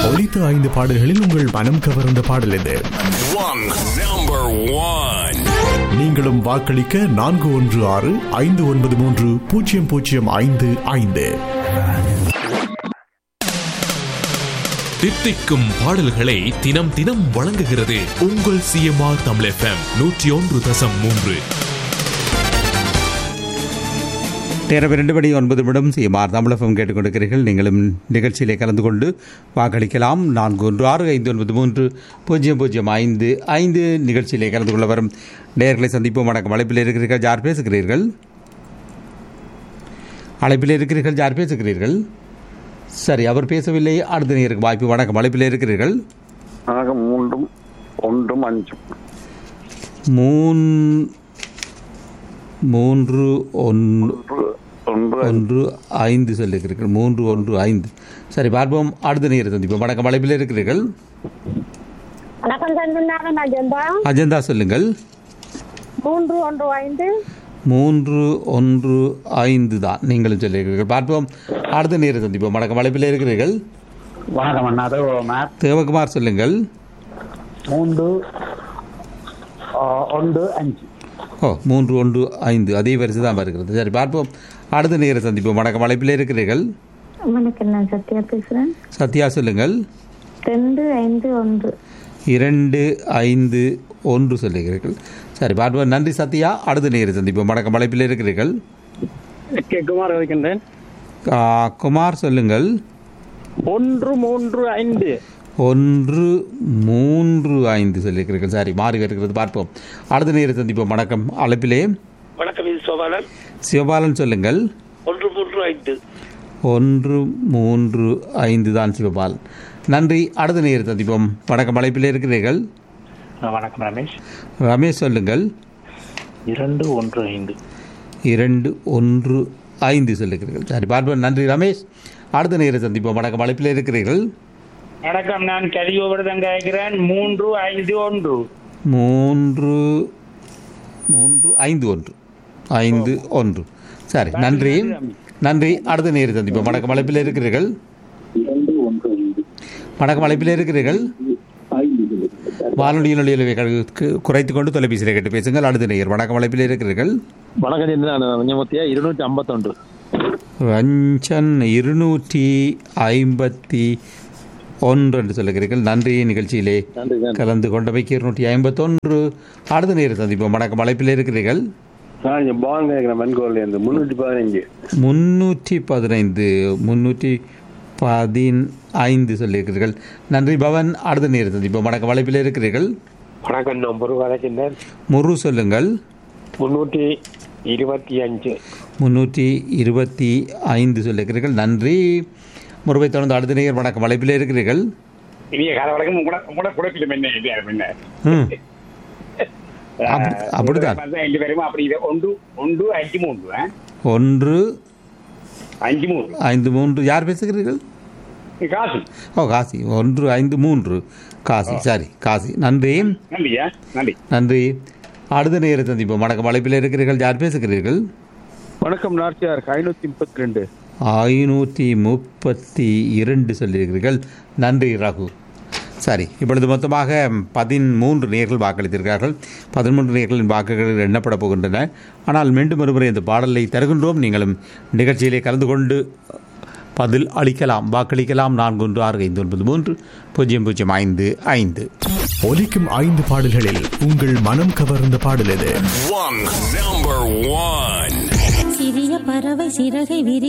ஒலித்த ஐந்து பாடல்களில் உங்கள் மனம் கவர்ந்த பாடல் எது One, number one. நீங்களும் வாக்களிக்க நான்கு ஒன்று ஆறு ஐந்து ஒன்பது மூன்று பூஜ்ஜியம் பூஜ்ஜியம் ஐந்து ஐந்து தித்திக்கும் பாடல்களை தினம் தினம் வழங்குகிறது உங்கள் சிஎம்ஆர் தமிழ் எஃப்எம் நூற்றி ஒன்று தசம் மூன்று நேரம் இரண்டு மணி ஒன்பது நிமிடம் சிஎம்ஆர் தமிழகம் கேட்டுக்கொண்டிருக்கிறீர்கள் நீங்களும் நிகழ்ச்சியிலே கலந்து கொண்டு வாக்களிக்கலாம் நான்கு ஒன்று ஆறு ஐந்து ஒன்பது மூன்று பூஜ்ஜியம் பூஜ்ஜியம் ஐந்து ஐந்து நிகழ்ச்சியிலே கலந்து கொள்ள வரும் நேர்களை சந்திப்போம் வணக்கம் அழைப்பில் இருக்கிறீர்கள் யார் பேசுகிறீர்கள் அழைப்பில் இருக்கிறீர்கள் யார் பேசுகிறீர்கள் சரி அவர் பேசவில்லை அடுத்த நேருக்கு வாய்ப்பு வணக்கம் அழைப்பில் இருக்கிறீர்கள் ஆக மூன்றும் ஒன்றும் அஞ்சும் மூன் மூன்று ஒன்று ஒன்று ஒன்று ஐந்து சொல்லியிருக்கிறீர்கள் மூன்று ஒன்று ஐந்து சரி பார்ப்போம் அடுத்த நேரம் சந்திப்போம் வணக்கம் அழைப்பில் இருக்கிறீர்கள் வணக்கம் சந்திரநாதன் அஜந்தா அஜந்தா சொல்லுங்கள் மூன்று ஒன்று ஐந்து மூன்று ஒன்று ஐந்து தான் நீங்களும் சொல்லியிருக்கிறீர்கள் பார்ப்போம் அடுத்த நேரம் சந்திப்போம் வணக்கம் அழைப்பில் இருக்கிறீர்கள் வணக்கம் அண்ணா அது மேப் தேவகுமார் சொல்லுங்கள் மூன்று ஆ, ஒன்று அஞ்சு ஓ மூன்று ஒன்று ஐந்து அதே வரிசை தான் வருகிறது சரி பார்ப்போம் அடுத்த நேரம் சந்திப்போம் வணக்கம் அழைப்பில் இருக்கிறீர்கள் வணக்கம் நான் சத்யா பேசுறேன் சத்யா சொல்லுங்கள் ரெண்டு ஐந்து ஒன்று இரண்டு ஐந்து ஒன்று சொல்லுகிறீர்கள் சரி பார்ப்போம் நன்றி சத்யா அடுத்த நேரம் சந்திப்போம் வணக்கம் அழைப்பில் இருக்கிறீர்கள் கே குமார் இருக்கின்றேன் ஆ, குமார் சொல்லுங்கள் ஒன்று மூன்று ஐந்து ஒன்று மூன்று ஐந்து சொல்லியிருக்கிறீர்கள் சரி மாறி வருகிறது பார்ப்போம் அடுத்த நேரம் சந்திப்போம் வணக்கம் அழைப்பிலே வணக்கம் இது சோபாலன் சிவபாலன் சொல்லுங்கள் ஒன்று மூன்று ஐந்து ஒன்று மூன்று ஐந்து தான் சிவபாலன் நன்றி அடுத்த நேரம் சந்திப்போம் வணக்கம் அழைப்பிலே இருக்கிறீர்கள் வணக்கம் ரமேஷ் ரமேஷ் சொல்லுங்கள் இரண்டு ஒன்று ஐந்து இரண்டு ஒன்று ஐந்து சொல்லுகிறீர்கள் சரி பார்ப்போம் நன்றி ரமேஷ் அடுத்த நேரம் சந்திப்போம் வணக்கம் அழைப்பில் இருக்கிறீர்கள் வணக்கம் நான் கலியோபுரதம் கேட்கிறேன் மூன்று ஐந்து ஒன்று மூன்று மூன்று ஐந்து ஒன்று ஐந்து ஒன்று சரி நன்றி நன்றி அடுத்த நேரம் சந்திப்போம் வணக்கம் அழைப்பில் இருக்கிறீர்கள் வணக்கம் அழைப்பில் இருக்கிறீர்கள் வானொலியின் ஒளியலை குறைத்து கொண்டு தொலைபேசியில் கேட்டு பேசுங்கள் அடுத்த நேயர் வணக்கம் அழைப்பில் இருக்கிறீர்கள் வணக்கம் ஞாபகத்தியா இருநூற்றி ஐம்பத்தொன்று ரஞ்சன் இருநூற்றி ஐம்பத்தி ஒன்று என்று சொல்லுகிறீர்கள் நன்றி நிகழ்ச்சியிலே நன்றி நன்றி கலந்து கொண்டமைக்கு இருநூற்றி ஐம்பத்தொன்று அடுத்த நேரம் சந்திப்போம் வணக்கம் அழைப்பில் இருக்கிறீர்கள் நான் இங்கே பான் கேட்குறேன் மண்கோல்ல இருந்து முந்நூற்றி பதினஞ்சு முன்னூற்றி பதினைந்து முன்னூற்றி பதினைந்து சொல்லியிருக்கிறீர்கள் நன்றி பவன் அடுத்த நேரம் சந்திப்போம் வணக்கம் அழைப்பில் இருக்கிறீர்கள் வணக்கம் நான் முருகா இருக்கின்றேன் முரு சொல்லுங்கள் முன்னூற்றி இருபத்தி அஞ்சு முன்னூற்றி இருபத்தி ஐந்து சொல்லியிருக்கிறீர்கள் நன்றி முருகை தொடர்ந்து அடுத்த நேர் வணக்கம் அழைப்பில் இருக்கிறீர்கள் இனிய கால வழக்கம் உங்களோட உங்களோட குழப்பிலும் என்ன இது என்ன ம் அப்படி- அப்படித்தான் ரெண்டு பேரும் அப்படி இது ஒன்று ஒன்று அஞ்சு மூன்று ஆ? ஒன்று அஞ்சு மூன்று ஐந்து மூன்று யார் பேசுகிறீர்கள் இது காசு ஓ காசி ஒன்று ஐந்து மூன்று காசி சரி காசி நன்றி நன்றியா நன்றி நன்றி அடுத்த நேர சந்திப்போம் வணக்கம் அழைப்பில் இருக்கிறீர்கள் யார் பேசுகிறீர்கள் வணக்கம் நார்ச்சியார் ஐநூற்றி முப்பத்தி ரெண்டு ஐநூற்றி முப்பத்தி இரண்டு சொல்லியிருக்கிறீர்கள் நன்றி ரகு சரி இப்பொழுது மொத்தமாக பதிமூன்று நேர்கள் வாக்களித்திருக்கிறார்கள் பதிமூன்று நேர்களின் வாக்குகள் எண்ணப்பட போகின்றன ஆனால் மீண்டும் ஒருமுறை இந்த பாடலை தருகின்றோம் நீங்களும் நிகழ்ச்சியிலே கலந்து கொண்டு பதில் அளிக்கலாம் வாக்களிக்கலாம் நான்கு ஒன்று ஆறு ஐந்து ஒன்பது மூன்று பூஜ்ஜியம் பூஜ்ஜியம் ஐந்து ஐந்து ஒலிக்கும் ஐந்து பாடல்களில் உங்கள் மனம் கவர்ந்த பாடல் எது One, number one. சிறிய பறவை சிறகை விரி